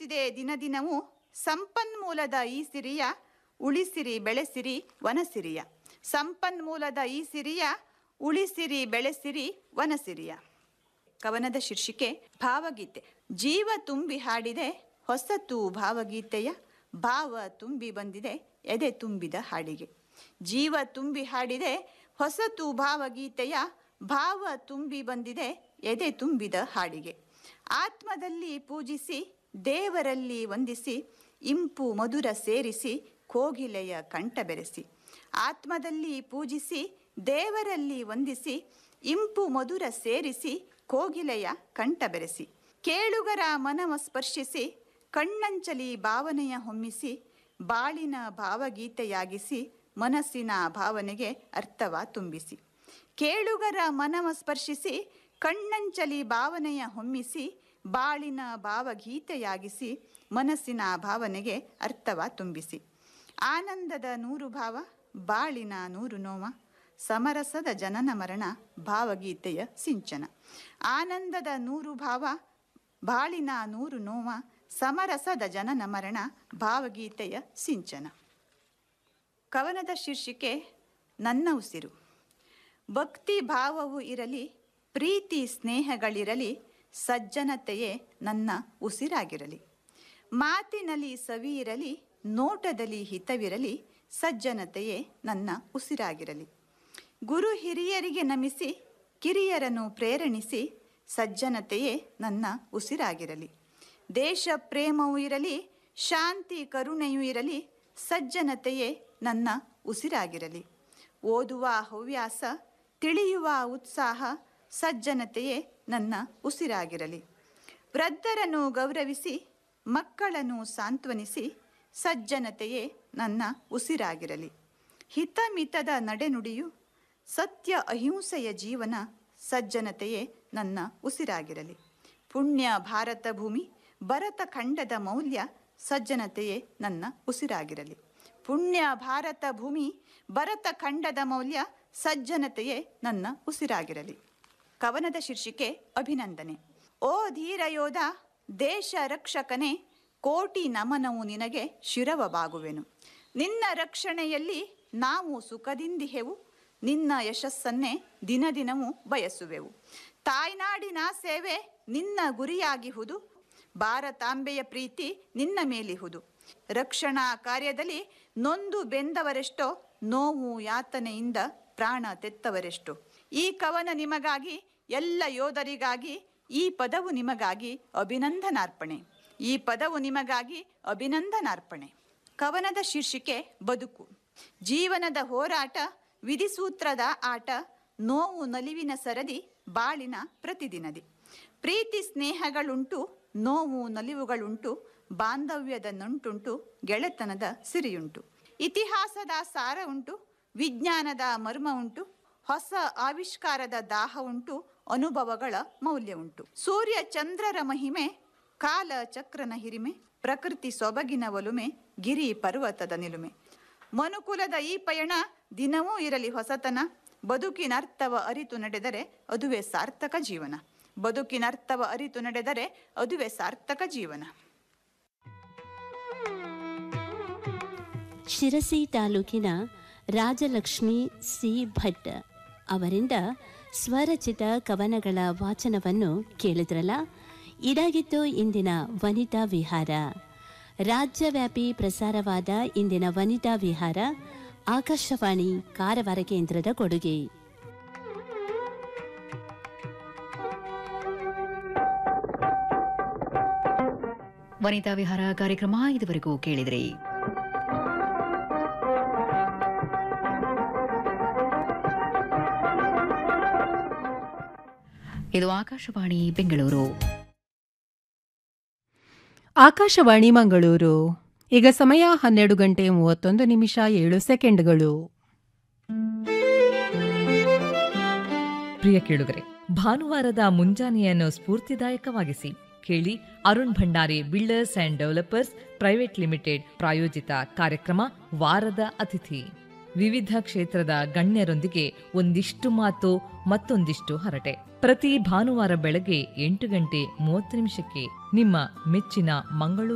ಸಾಗುತ್ತಿದೆ ದಿನ ದಿನವೂ ಸಂಪನ್ಮೂಲದ ಈ ಸಿರಿಯ ಉಳಿಸಿರಿ ಬೆಳೆಸಿರಿ ವನಸಿರಿಯ ಸಂಪನ್ಮೂಲದ ಈ ಸಿರಿಯ ಉಳಿಸಿರಿ ಬೆಳೆಸಿರಿ ವನಸಿರಿಯ ಕವನದ ಶೀರ್ಷಿಕೆ ಭಾವಗೀತೆ ಜೀವ ತುಂಬಿ ಹಾಡಿದೆ ಹೊಸತು ಭಾವಗೀತೆಯ ಭಾವ ತುಂಬಿ ಬಂದಿದೆ ಎದೆ ತುಂಬಿದ ಹಾಡಿಗೆ ಜೀವ ತುಂಬಿ ಹಾಡಿದೆ ಹೊಸತು ಭಾವಗೀತೆಯ ಭಾವ ತುಂಬಿ ಬಂದಿದೆ ಎದೆ ತುಂಬಿದ ಹಾಡಿಗೆ ಆತ್ಮದಲ್ಲಿ ಪೂಜಿಸಿ ದೇವರಲ್ಲಿ ವಂದಿಸಿ ಇಂಪು ಮಧುರ ಸೇರಿಸಿ ಕೋಗಿಲೆಯ ಕಂಠ ಬೆರೆಸಿ ಆತ್ಮದಲ್ಲಿ ಪೂಜಿಸಿ ದೇವರಲ್ಲಿ ವಂದಿಸಿ ಇಂಪು ಮಧುರ ಸೇರಿಸಿ ಕೋಗಿಲೆಯ ಕಂಠ ಬೆರೆಸಿ ಕೇಳುಗರ ಮನವ ಸ್ಪರ್ಶಿಸಿ ಕಣ್ಣಂಚಲಿ ಭಾವನೆಯ ಹೊಮ್ಮಿಸಿ ಬಾಳಿನ ಭಾವಗೀತೆಯಾಗಿಸಿ ಮನಸ್ಸಿನ ಭಾವನೆಗೆ ಅರ್ಥವ ತುಂಬಿಸಿ ಕೇಳುಗರ ಮನವ ಸ್ಪರ್ಶಿಸಿ ಕಣ್ಣಂಚಲಿ ಭಾವನೆಯ ಹೊಮ್ಮಿಸಿ ಬಾಳಿನ ಭಾವಗೀತೆಯಾಗಿಸಿ ಮನಸ್ಸಿನ ಭಾವನೆಗೆ ಅರ್ಥವ ತುಂಬಿಸಿ ಆನಂದದ ನೂರು ಭಾವ ಬಾಳಿನ ನೂರು ನೋವ ಸಮರಸದ ಜನನ ಮರಣ ಭಾವಗೀತೆಯ ಸಿಂಚನ ಆನಂದದ ನೂರು ಭಾವ ಬಾಳಿನ ನೂರು ನೋವ ಸಮರಸದ ಜನನ ಮರಣ ಭಾವಗೀತೆಯ ಸಿಂಚನ ಕವನದ ಶೀರ್ಷಿಕೆ ನನ್ನ ಉಸಿರು ಭಕ್ತಿ ಭಾವವು ಇರಲಿ ಪ್ರೀತಿ ಸ್ನೇಹಗಳಿರಲಿ ಸಜ್ಜನತೆಯೇ ನನ್ನ ಉಸಿರಾಗಿರಲಿ ಮಾತಿನಲ್ಲಿ ಸವಿ ಇರಲಿ ನೋಟದಲ್ಲಿ ಹಿತವಿರಲಿ ಸಜ್ಜನತೆಯೇ ನನ್ನ ಉಸಿರಾಗಿರಲಿ ಗುರು ಹಿರಿಯರಿಗೆ ನಮಿಸಿ ಕಿರಿಯರನ್ನು ಪ್ರೇರಣಿಸಿ ಸಜ್ಜನತೆಯೇ ನನ್ನ ಉಸಿರಾಗಿರಲಿ ದೇಶ ಪ್ರೇಮವೂ ಇರಲಿ ಶಾಂತಿ ಕರುಣೆಯೂ ಇರಲಿ ಸಜ್ಜನತೆಯೇ ನನ್ನ ಉಸಿರಾಗಿರಲಿ ಓದುವ ಹವ್ಯಾಸ ತಿಳಿಯುವ ಉತ್ಸಾಹ ಸಜ್ಜನತೆಯೇ ನನ್ನ ಉಸಿರಾಗಿರಲಿ ವೃದ್ಧರನ್ನು ಗೌರವಿಸಿ ಮಕ್ಕಳನ್ನು ಸಾಂತ್ವನಿಸಿ ಸಜ್ಜನತೆಯೇ ನನ್ನ ಉಸಿರಾಗಿರಲಿ ಹಿತಮಿತದ ನಡೆನುಡಿಯು ಸತ್ಯ ಅಹಿಂಸೆಯ ಜೀವನ ಸಜ್ಜನತೆಯೇ ನನ್ನ ಉಸಿರಾಗಿರಲಿ ಪುಣ್ಯ ಭಾರತ ಭೂಮಿ ಭರತ ಖಂಡದ ಮೌಲ್ಯ ಸಜ್ಜನತೆಯೇ ನನ್ನ ಉಸಿರಾಗಿರಲಿ ಪುಣ್ಯ ಭಾರತ ಭೂಮಿ ಭರತ ಖಂಡದ ಮೌಲ್ಯ ಸಜ್ಜನತೆಯೇ ನನ್ನ ಉಸಿರಾಗಿರಲಿ ಕವನದ ಶೀರ್ಷಿಕೆ ಅಭಿನಂದನೆ ಓ ಧೀರ ಯೋಧ ದೇಶ ರಕ್ಷಕನೇ ಕೋಟಿ ನಮನವು ನಿನಗೆ ಶಿರವ ಬಾಗುವೆನು ನಿನ್ನ ರಕ್ಷಣೆಯಲ್ಲಿ ನಾವು ಸುಖದಿಂದಿಹೆವು ನಿನ್ನ ಯಶಸ್ಸನ್ನೇ ದಿನ ದಿನವೂ ಬಯಸುವೆವು ತಾಯ್ನಾಡಿನ ಸೇವೆ ನಿನ್ನ ಗುರಿಯಾಗಿಹುದು ಭಾರತಾಂಬೆಯ ಪ್ರೀತಿ ನಿನ್ನ ಮೇಲಿಹುದು ರಕ್ಷಣಾ ಕಾರ್ಯದಲ್ಲಿ ನೊಂದು ಬೆಂದವರೆಷ್ಟೋ ನೋವು ಯಾತನೆಯಿಂದ ಪ್ರಾಣ ತೆತ್ತವರೆಷ್ಟೋ ಈ ಕವನ ನಿಮಗಾಗಿ ಎಲ್ಲ ಯೋಧರಿಗಾಗಿ ಈ ಪದವು ನಿಮಗಾಗಿ ಅಭಿನಂದನಾರ್ಪಣೆ ಈ ಪದವು ನಿಮಗಾಗಿ ಅಭಿನಂದನಾರ್ಪಣೆ ಕವನದ ಶೀರ್ಷಿಕೆ ಬದುಕು ಜೀವನದ ಹೋರಾಟ ವಿಧಿಸೂತ್ರದ ಆಟ ನೋವು ನಲಿವಿನ ಸರದಿ ಬಾಳಿನ ಪ್ರತಿದಿನದಿ ಪ್ರೀತಿ ಸ್ನೇಹಗಳುಂಟು ನೋವು ನಲಿವುಗಳುಂಟು ಬಾಂಧವ್ಯದ ನಂಟುಂಟು ಗೆಳೆತನದ ಸಿರಿಯುಂಟು ಇತಿಹಾಸದ ಸಾರ ಉಂಟು ವಿಜ್ಞಾನದ ಮರ್ಮ ಉಂಟು ಹೊಸ ಆವಿಷ್ಕಾರದ ದಾಹ ಉಂಟು ಅನುಭವಗಳ ಮೌಲ್ಯ ಉಂಟು ಸೂರ್ಯ ಚಂದ್ರರ ಮಹಿಮೆ ಕಾಲ ಚಕ್ರನ ಹಿರಿಮೆ ಪ್ರಕೃತಿ ಸೊಬಗಿನ ಒಲುಮೆ ಗಿರಿ ಪರ್ವತದ ನಿಲುಮೆ ಮನುಕುಲದ ಈ ಪಯಣ ದಿನವೂ ಇರಲಿ ಹೊಸತನ ಬದುಕಿನರ್ಥವ ಅರಿತು ನಡೆದರೆ ಅದುವೇ ಸಾರ್ಥಕ ಜೀವನ ಬದುಕಿನರ್ಥವ ಅರಿತು ನಡೆದರೆ ಅದುವೇ ಸಾರ್ಥಕ ಜೀವನ ಶಿರಸಿ ತಾಲೂಕಿನ ರಾಜಲಕ್ಷ್ಮಿ ಸಿ ಭಟ್ ಅವರಿಂದ ಸ್ವರಚಿತ ಕವನಗಳ ವಾಚನವನ್ನು ಕೇಳಿದ್ರಲ್ಲ ಇದಾಗಿತ್ತು ಇಂದಿನ ವನಿತಾ ವಿಹಾರ ರಾಜ್ಯವ್ಯಾಪಿ ಪ್ರಸಾರವಾದ ಇಂದಿನ ವನಿತಾ ವಿಹಾರ ಆಕಾಶವಾಣಿ ಕಾರವಾರ ಕೇಂದ್ರದ ಕೊಡುಗೆ ವನಿತಾ ವಿಹಾರ ಕಾರ್ಯಕ್ರಮ ಇದುವರೆಗೂ ಕೇಳಿದ್ರಿ ಇದು ಆಕಾಶವಾಣಿ ಬೆಂಗಳೂರು ಆಕಾಶವಾಣಿ ಮಂಗಳೂರು ಈಗ ಸಮಯ ಹನ್ನೆರಡು ಗಂಟೆ ಮೂವತ್ತೊಂದು ನಿಮಿಷ ಏಳು ಸೆಕೆಂಡ್ಗಳು ಪ್ರಿಯ ಕೇಳುಗರೆ ಭಾನುವಾರದ ಮುಂಜಾನೆಯನ್ನು ಸ್ಫೂರ್ತಿದಾಯಕವಾಗಿಸಿ ಕೇಳಿ Arun Bhandari builders and developers private limited ಪ್ರಾಯೋಜಿತ ಕಾರ್ಯಕ್ರಮ ವಾರದ ಅತಿಥಿ ವಿವಿಧ ಕ್ಷೇತ್ರದ ಗಣ್ಯರೊಂದಿಗೆ ಒಂದಿಷ್ಟು ಮಾತು ಮತ್ತೊಂದಿಷ್ಟು ಹರಟೆ ಪ್ರತಿ ಭಾನುವಾರ ಬೆಳಗ್ಗೆ ಎಂಟು ಗಂಟೆ ಮೂವತ್ತು ನಿಮಿಷಕ್ಕೆ ನಿಮ್ಮ ಮೆಚ್ಚಿನ ಮಂಗಳೂರು